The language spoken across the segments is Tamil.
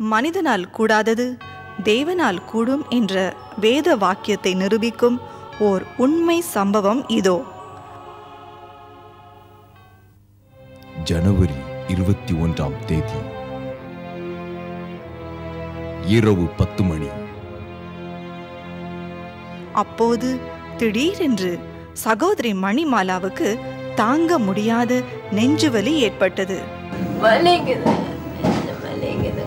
மனிதனால் கூடாதது தேவனால் கூடும் என்ற வேத வாக்கியத்தை நிரூபிக்கும் ஓர் உண்மை சம்பவம் இதோ ஜனவரி இருபத்தி ஒன்றாம் தேதி இரவு பத்து மணி அப்போது திடீரென்று சகோதரி மணிமாலாவுக்கு தாங்க முடியாத நெஞ்சுவலி ஏற்பட்டது வலிக்குது நெஞ்சு வலிக்குது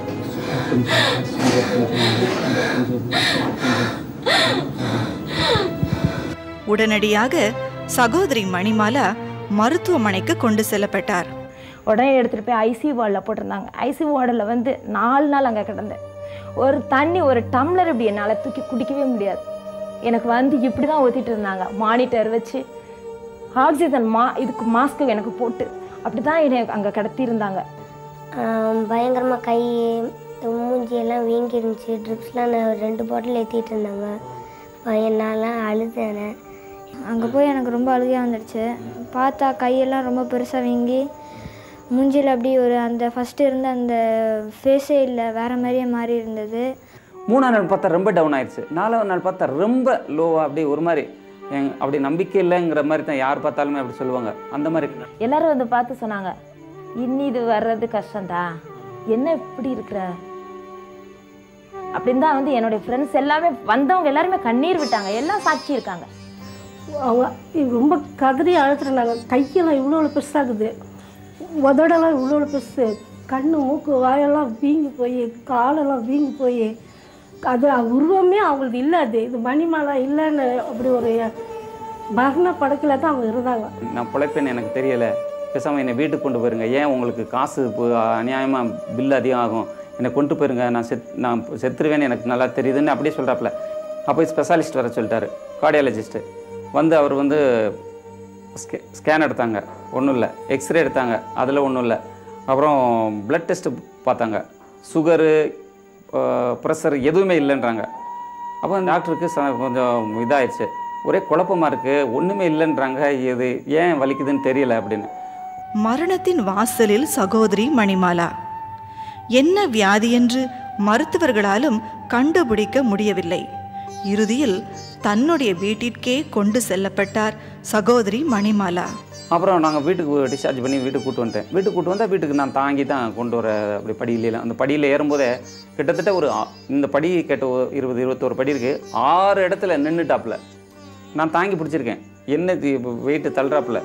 உடனடியாக சகோதரி மணிமாலா மருத்துவமனைக்கு கொண்டு செல்லப்பட்டார் உடனே எடுத்துகிட்டு போய் ஐசியூ வார்டில் போட்டிருந்தாங்க ஐசியூ வார்டில் வந்து நாலு நாள் அங்கே கிடந்தேன் ஒரு தண்ணி ஒரு டம்ளர் இப்படி என்னால் தூக்கி குடிக்கவே முடியாது எனக்கு வந்து இப்படி தான் ஊற்றிட்டு இருந்தாங்க மானிட்டர் வச்சு ஆக்சிஜன் மா இதுக்கு மாஸ்க்கு எனக்கு போட்டு அப்படி தான் என்னை அங்கே கிடத்தியிருந்தாங்க பயங்கரமாக கை மூஞ்சி எல்லாம் வீங்கி இருந்துச்சு ட்ரிப்ஸ்லாம் நான் ரெண்டு பாட்டில் ஏற்றிட்டு இருந்தாங்க பையனாலாம் அழுதேன் அங்கே போய் எனக்கு ரொம்ப அழுகையாக வந்துடுச்சு பார்த்தா கையெல்லாம் ரொம்ப பெருசாக வீங்கி மூஞ்சியில் அப்படி ஒரு அந்த ஃபஸ்ட்டு இருந்த அந்த ஃபேஸே இல்லை வேறு மாதிரியே மாறி இருந்தது மூணாவது நாள் பார்த்தா ரொம்ப டவுன் ஆயிடுச்சு நாலாவது நாள் பார்த்தா ரொம்ப லோவாக அப்படியே ஒரு மாதிரி எங் அப்படி நம்பிக்கை இல்லைங்கிற மாதிரி தான் யார் பார்த்தாலுமே அப்படி சொல்லுவாங்க அந்த மாதிரி எல்லாரும் வந்து பார்த்து சொன்னாங்க இன்னி இது வர்றது கஷ்டம்டா என்ன இப்படி இருக்கிற அப்படின்னு தான் வந்து என்னுடைய ஃப்ரெண்ட்ஸ் எல்லாமே வந்தவங்க எல்லாருமே கண்ணீர் விட்டாங்க எல்லாம் சாட்சி இருக்காங்க அவங்க ரொம்ப கதறி அழுத்துறாங்க கையெல்லாம் இவ்வளோ பெருசாகுது உதடெல்லாம் இவ்வளோ பெருசு கண்ணு மூக்கு வாயெல்லாம் வீங்கி போய் காலெல்லாம் வீங்கி போய் அது உருவமே அவங்களுக்கு இல்லை அது இது மணிமாலா இல்லைன்னு அப்படி ஒரு மரண படக்கில் தான் அவங்க இருந்தாங்க நான் பிழைப்பேன்னு எனக்கு தெரியலை பேசாமல் என்னை வீட்டுக்கு கொண்டு போயிருங்க ஏன் உங்களுக்கு காசு இப்போ அநியாயமாக பில் அதிகம் ஆகும் என்னை கொண்டு போயிருங்க நான் செத் நான் செத்துருவேன்னு எனக்கு நல்லா தெரியுதுன்னு அப்படியே சொல்கிறாப்புல அப்போ ஸ்பெஷாலிஸ்ட் வர சொல்லிட்டாரு கார்டியாலஜிஸ்ட்டு வந்து அவர் வந்து ஸ்கே ஸ்கேன் எடுத்தாங்க ஒன்றும் இல்லை எக்ஸ்ரே எடுத்தாங்க அதில் ஒன்றும் இல்லை அப்புறம் ப்ளட் டெஸ்ட்டு பார்த்தாங்க சுகரு ப்ரெஷர் எதுவுமே இல்லைன்றாங்க அப்போ அந்த டாக்டருக்கு ச கொஞ்சம் இதாயிடுச்சு ஒரே குழப்பமாக இருக்குது ஒன்றுமே இல்லைன்றாங்க இது ஏன் வலிக்குதுன்னு தெரியல அப்படின்னு மரணத்தின் வாசலில் சகோதரி மணிமாலா என்ன வியாதி என்று மருத்துவர்களாலும் கண்டுபிடிக்க முடியவில்லை இறுதியில் தன்னுடைய வீட்டிற்கே கொண்டு செல்லப்பட்டார் சகோதரி மணிமாலா அப்புறம் நாங்கள் வீட்டுக்கு டிஸ்சார்ஜ் பண்ணி வீட்டுக்கு கூட்டு வந்துட்டேன் வீட்டுக்கு கூட்டு வந்தால் வீட்டுக்கு நான் தாங்கி தான் கொண்டு வர அப்படி படியில அந்த படியில் ஏறும்போதே கிட்டத்தட்ட ஒரு ஆ- இந்த படி கேட்ட ஒரு இருபது இருபத்தோரு படி இருக்குது ஆறு இடத்துல நின்றுட்டாப்புல நான் தாங்கி பிடிச்சிருக்கேன் என்ன வெயிட்டு தள்ளுறாப்புல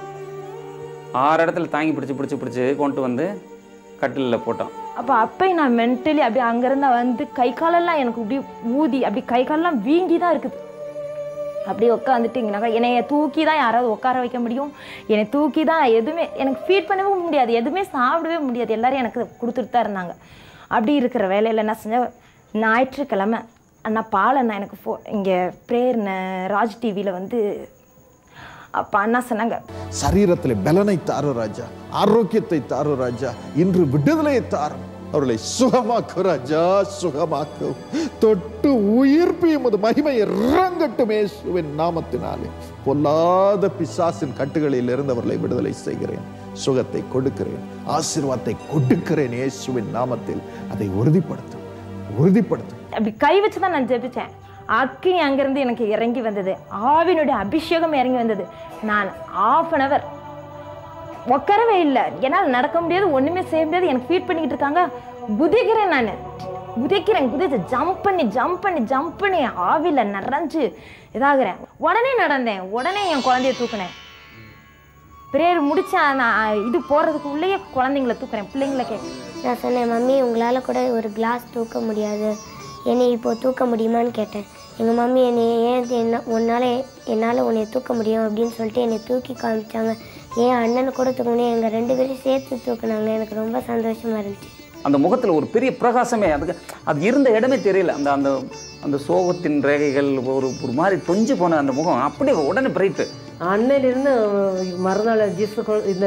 ஆறு இடத்துல தாங்கி பிடிச்சி பிடிச்சி பிடிச்சி கொண்டு வந்து கட்டிலில் போட்டோம் அப்போ அப்பயும் நான் மென்டலி அப்படியே அங்கேருந்து வந்து கை காலெல்லாம் எனக்கு அப்படி ஊதி அப்படி கை காலெல்லாம் வீங்கி தான் இருக்குது அப்படியே உட்காந்துட்டிங்கனாக்கா என்னைய தூக்கி தான் யாராவது உட்கார வைக்க முடியும் என்னை தூக்கி தான் எதுவுமே எனக்கு ஃபீட் பண்ணவே முடியாது எதுவுமே சாப்பிடவே முடியாது எல்லாரும் எனக்கு கொடுத்துட்டு தான் இருந்தாங்க அப்படி இருக்கிற வேலையில் என்ன செஞ்சேன் ஞாயிற்றுக்கிழமை அண்ணா பாலண்ணா எனக்கு ஃபோ இங்கே ப்ரேயர் ராஜ் டிவியில் வந்து அப்போ அண்ணா சொன்னாங்க சரீரத்தில் பலனை தாரு ராஜா ஆரோக்கியத்தை தாரு ராஜா இன்று விடுதலையை தாரும் அவர்களை சுகமாக்கு ராஜா சுகமாக்கு தொட்டு உயிர்ப்பியும் அது மகிமை இறங்கட்டும் இயேசுவின் நாமத்தினாலே பொல்லாத பிசாசின் கட்டுகளில் இருந்து அவர்களை விடுதலை செய்கிறேன் சுகத்தை கொடுக்கிறேன் ஆசீர்வாதத்தை கொடுக்கிறேன் இயேசுவின் நாமத்தில் அதை உறுதிப்படுத்தும் உறுதிப்படுத்தும் அப்படி கை வச்சு தான் நான் ஜெபிச்சேன் அக்கினி அங்கேருந்து எனக்கு இறங்கி வந்தது ஆவினுடைய அபிஷேகம் இறங்கி வந்தது நான் ஆஃப் அன் அவர் உட்காரவே இல்லை என்னால் நடக்க முடியாது ஒன்றுமே செய்ய முடியாது எனக்கு ஃபீட் பண்ணிக்கிட்டு இருக்காங்க குதிக்கிறேன் நான் குதிக்கிறேன் குதிச்சு ஜம்ப் பண்ணி ஜம்ப் பண்ணி ஜம்ப் பண்ணி ஆவியில் நிறைஞ்சு இதாகிறேன் உடனே நடந்தேன் உடனே என் குழந்தைய தூக்குனேன் பிரேயர் முடிச்சா நான் இது போகிறதுக்கு உள்ளேயே குழந்தைங்கள தூக்குறேன் பிள்ளைங்கள கேட்க நான் சொன்னேன் மம்மி உங்களால் கூட ஒரு கிளாஸ் தூக்க முடியாது என்னை இப்போ தூக்க முடியுமான்னு கேட்டேன் எங்கள் மம்மி என்னை ஏன் என்ன உன்னால் என்னால் உன்னை தூக்க முடியும் அப்படின்னு சொல்லிட்டு என்னை தூக்கி காமிச்சாங்க ஏன் அண்ணனை கூட தூக்க முடியும் எங்கள் ரெண்டு பேரும் சேர்த்து தூக்குனாங்க எனக்கு ரொம்ப சந்தோஷமாக இருந்துச்சு அந்த முகத்தில் ஒரு பெரிய பிரகாசமே அதுக்கு அது இருந்த இடமே தெரியல அந்த அந்த அந்த சோகத்தின் ரேகைகள் ஒரு ஒரு மாதிரி தொஞ்சு போன அந்த முகம் அப்படியே உடனே பிரைட்டு அன்னையிலிருந்து மறுநாள் ஜிஸ் இந்த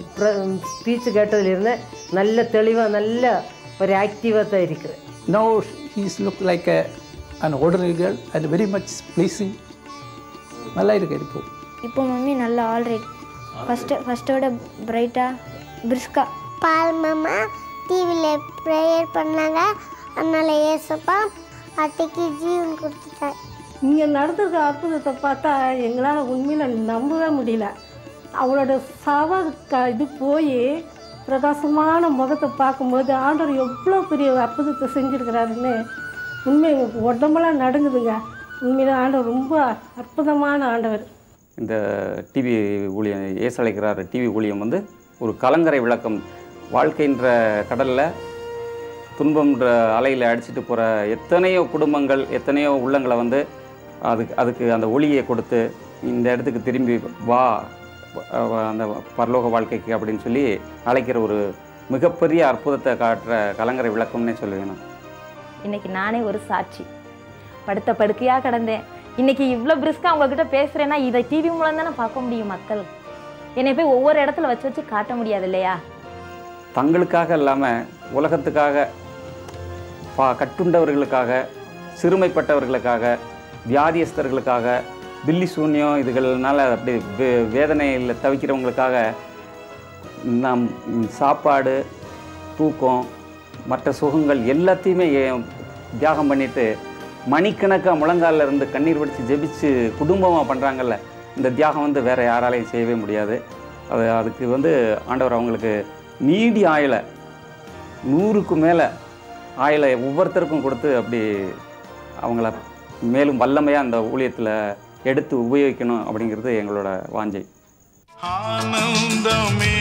ஸ்பீச் கேட்டதுலேருந்து நல்ல தெளிவாக நல்ல ஒரு ஆக்டிவாக தான் இருக்குது Now he's look like a, an ordinary girl and very much pleasing. நல்லா இருக்காரு இப்போ இப்போ மம்மி நல்லா ஆல்ரைட் ஃபஸ்ட்டு ஃபஸ்ட்டோட பிரைட்டாக பிரிஸ்கா பால் மாமா டிவியில் ப்ரேயர் பண்ணாங்க அதனால் ஏசப்பா அட்டைக்கு ஜீவன் கொடுத்துட்டார் இங்கே நடந்திருக்க அற்புதத்தை பார்த்தா எங்களால் உண்மையில் நம்பவே முடியல அவளோட சவ க இது போய் பிரகாசமான முகத்தை பார்க்கும்போது ஆண்டவர் எவ்வளோ பெரிய அற்புதத்தை செஞ்சுருக்கிறாருன்னு உண்மை எங்களுக்கு உடம்பெல்லாம் நடுங்குதுங்க உண்மையில ஆண்டவர் ரொம்ப அற்புதமான ஆண்டவர் இந்த டிவி ஊழியம் ஏசு அழைக்கிறார் டிவி ஊழியம் வந்து ஒரு கலங்கரை விளக்கம் வாழ்க்கைன்ற கடலில் துன்பம்ன்ற அலையில் அடிச்சிட்டு போகிற எத்தனையோ குடும்பங்கள் எத்தனையோ உள்ளங்களை வந்து அதுக்கு அதுக்கு அந்த ஒளியை கொடுத்து இந்த இடத்துக்கு திரும்பி வா அஹ் அந்த பரலோக வாழ்க்கைக்கு அப்படின்னு சொல்லி அழைக்கிற ஒரு மிகப்பெரிய அற்புதத்தை காட்டுற கலங்கரை விளக்கம்னே சொல்லுவேன் நான் இன்னைக்கு நானே ஒரு சாட்சி படுத்த படுக்கையாக கிடந்தேன் இன்னைக்கு இவ்வளோ பிரிஸ்காக உங்ககிட்ட பேசுகிறேன்னா இதை டிவி மூலம் தானே பார்க்க முடியும் மக்கள் என்னை போய் ஒவ்வொரு இடத்துல வச்சு வச்சு காட்ட முடியாது இல்லையா தங்களுக்காக இல்லாமல் உலகத்துக்காக பா கட்டுண்டவர்களுக்காக சிறுமைப்பட்டவர்களுக்காக வியாதியஸ்தர்களுக்காக பில்லி சூன்யம் இதுகள்னால அப்படி வே- வேதனையில் தவிக்கிறவங்களுக்காக நாம் சாப்பாடு தூக்கம் மற்ற சுகங்கள் எல்லாத்தையுமே ஏ- தியாகம் பண்ணிட்டு மணிக்கணக்காக முழங்காலில் இருந்து கண்ணீர் வடித்து ஜெபிச்சு குடும்பமாக பண்ணுறாங்கல்ல இந்த தியாகம் வந்து வேறு யாராலையும் செய்யவே முடியாது அது அதுக்கு வந்து ஆண்டவர் அவங்களுக்கு நீடி ஆயுளை நூறுக்கு மேலே ஆயுளை ஒவ்வொருத்தருக்கும் கொடுத்து அப்படி அவங்கள மேலும் வல்லமையாக அந்த ஊழியத்தில் எடுத்து உபயோகிக்கணும் அப்படிங்கிறது எங்களோட வாஞ்சை ஆனந்தமே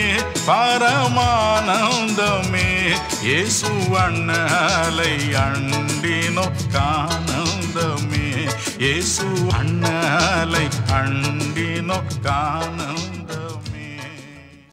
பரமானந்தமே இயேசு அண்ணலை அண்டினோ கானந்தமே இயேசு அண்ணலை அண்டினோ கானந்தமே